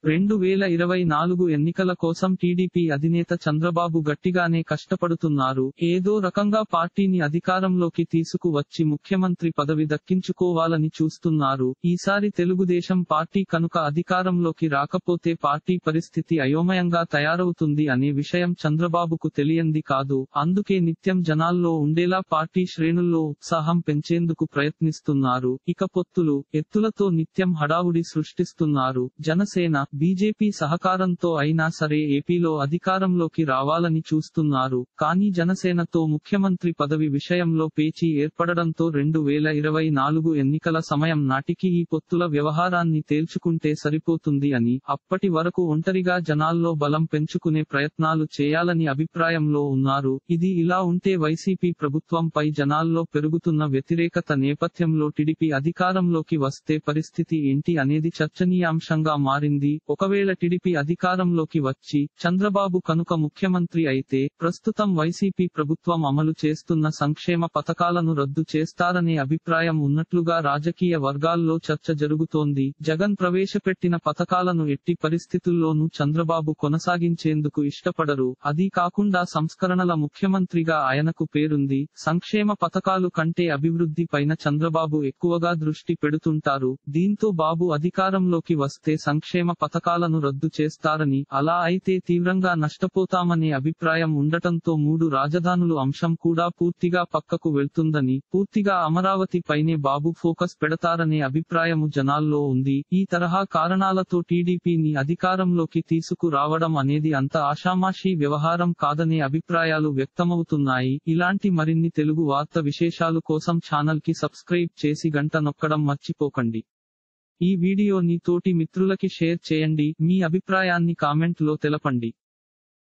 రెండు వేల ఇరవై నాలుగు ఎన్నికల కోసం టీడీపీ అధినేత చంద్రబాబు గట్టిగానే కష్టపడుతున్నారు ఏదో రకంగా పార్టీని అధికారంలోకి తీసుకువచ్చి ముఖ్యమంత్రి పదవి దక్కించుకోవాలని చూస్తున్నారు ఈసారి తెలుగుదేశం పార్టీ కనుక అధికారంలోకి రాకపోతే పార్టీ పరిస్థితి అయోమయంగా తయారవుతుంది అనే విషయం చంద్రబాబుకు తెలియంది కాదు అందుకే నిత్యం జనాల్లో ఉండేలా పార్టీ శ్రేణుల్లో ఉత్సాహం పెంచేందుకు ప్రయత్నిస్తున్నారు ఇక పొత్తులు ఎత్తులతో నిత్యం హడావుడి సృష్టిస్తున్నారు జనసేన బీజేపీ సహకారంతో అయినా సరే ఏపీలో అధికారంలోకి రావాలని చూస్తున్నారు కానీ జనసేనతో ముఖ్యమంత్రి పదవి విషయంలో పేచీ ఏర్పడడంతో రెండు వేల ఇరవై నాలుగు ఎన్నికల సమయం నాటికి ఈ పొత్తుల వ్యవహారాన్ని తేల్చుకుంటే సరిపోతుంది అని అప్పటి వరకు ఒంటరిగా జనాల్లో బలం పెంచుకునే ప్రయత్నాలు చేయాలని అభిప్రాయంలో ఉన్నారు ఇది ఇలా ఉంటే వైసీపీ ప్రభుత్వంపై జనాల్లో పెరుగుతున్న వ్యతిరేకత నేపథ్యంలో టీడీపీ అధికారంలోకి వస్తే పరిస్థితి ఏంటి అనేది చర్చనీయాంశంగా మారింది ఒకవేళ టీడీపీ అధికారంలోకి వచ్చి చంద్రబాబు కనుక ముఖ్యమంత్రి అయితే ప్రస్తుతం వైసీపీ ప్రభుత్వం అమలు చేస్తున్న సంక్షేమ పథకాలను రద్దు చేస్తారనే అభిప్రాయం ఉన్నట్లుగా రాజకీయ వర్గాల్లో చర్చ జరుగుతోంది జగన్ ప్రవేశపెట్టిన పథకాలను ఎట్టి పరిస్థితుల్లోనూ చంద్రబాబు కొనసాగించేందుకు ఇష్టపడరు అదీ కాకుండా సంస్కరణల ముఖ్యమంత్రిగా ఆయనకు పేరుంది సంక్షేమ పథకాలు కంటే అభివృద్ధి పైన చంద్రబాబు ఎక్కువగా దృష్టి పెడుతుంటారు దీంతో బాబు అధికారంలోకి వస్తే సంక్షేమ పథకాలను రద్దు చేస్తారని అలా అయితే తీవ్రంగా నష్టపోతామనే అభిప్రాయం ఉండటంతో మూడు రాజధానులు అంశం కూడా పూర్తిగా పక్కకు వెళ్తుందని పూర్తిగా అమరావతి పైనే బాబు ఫోకస్ పెడతారనే అభిప్రాయము జనాల్లో ఉంది ఈ తరహా కారణాలతో టీడీపీని అధికారంలోకి తీసుకురావడం అనేది అంత ఆషామాషీ వ్యవహారం కాదనే అభిప్రాయాలు వ్యక్తమవుతున్నాయి ఇలాంటి మరిన్ని తెలుగు వార్త విశేషాలు కోసం ఛానల్ కి సబ్స్క్రైబ్ చేసి గంట నొక్కడం మర్చిపోకండి ఈ వీడియోని తోటి మిత్రులకి షేర్ చేయండి మీ అభిప్రాయాన్ని కామెంట్ లో తెలపండి